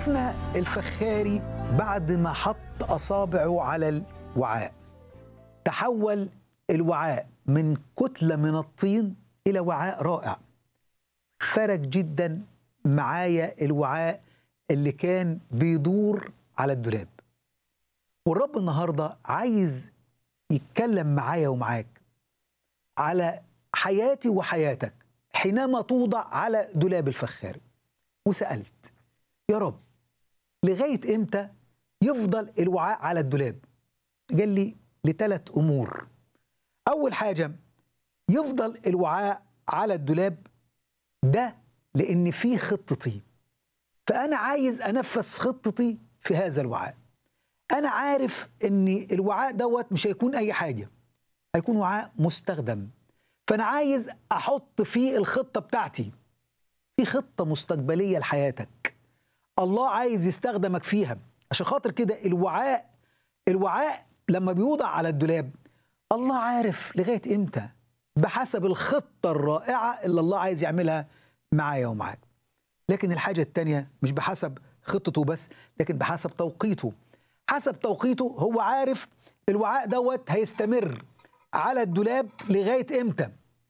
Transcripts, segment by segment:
شفنا الفخاري بعد ما حط أصابعه على الوعاء تحول الوعاء من كتلة من الطين إلى وعاء رائع فرق جدا معايا الوعاء اللي كان بيدور على الدولاب والرب النهاردة عايز يتكلم معايا ومعاك على حياتي وحياتك حينما توضع على دولاب الفخار وسألت يا رب لغاية إمتى يفضل الوعاء على الدولاب قال لي لثلاث أمور أول حاجة يفضل الوعاء على الدولاب ده لأن فيه خطتي فأنا عايز أنفذ خطتي في هذا الوعاء أنا عارف أن الوعاء دوت مش هيكون أي حاجة هيكون وعاء مستخدم فأنا عايز أحط فيه الخطة بتاعتي في خطة مستقبلية لحياتك الله عايز يستخدمك فيها عشان خاطر كده الوعاء الوعاء لما بيوضع على الدولاب الله عارف لغاية إمتى بحسب الخطة الرائعة اللي الله عايز يعملها معايا ومعاك لكن الحاجة التانية مش بحسب خطته بس لكن بحسب توقيته حسب توقيته هو عارف الوعاء دوت هيستمر على الدولاب لغاية امتى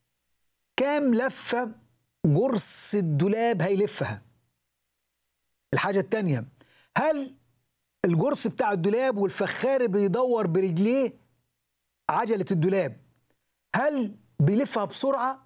كام لفة جرس الدولاب هيلفها الحاجة التانية هل الجرس بتاع الدولاب والفخار بيدور برجليه عجلة الدولاب هل بيلفها بسرعة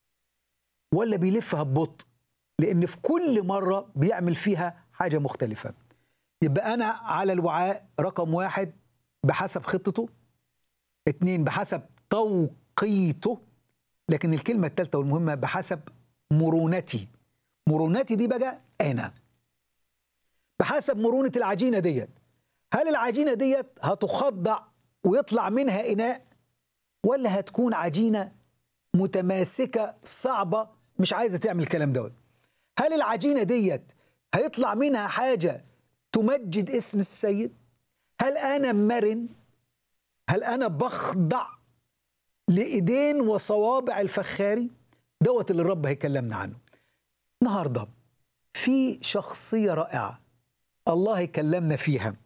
ولا بيلفها ببطء لأن في كل مرة بيعمل فيها حاجة مختلفة يبقى أنا على الوعاء رقم واحد بحسب خطته اتنين بحسب توقيته لكن الكلمة الثالثة والمهمة بحسب مرونتي مرونتي دي بقى أنا بحسب مرونة العجينة ديت هل العجينة ديت هتخضع ويطلع منها إناء ولا هتكون عجينة متماسكة صعبة مش عايزة تعمل الكلام دوت هل العجينة ديت هيطلع منها حاجة تمجد اسم السيد هل أنا مرن هل أنا بخضع لإيدين وصوابع الفخاري دوت اللي الرب هيكلمنا عنه النهارده في شخصية رائعة الله يكلمنا فيها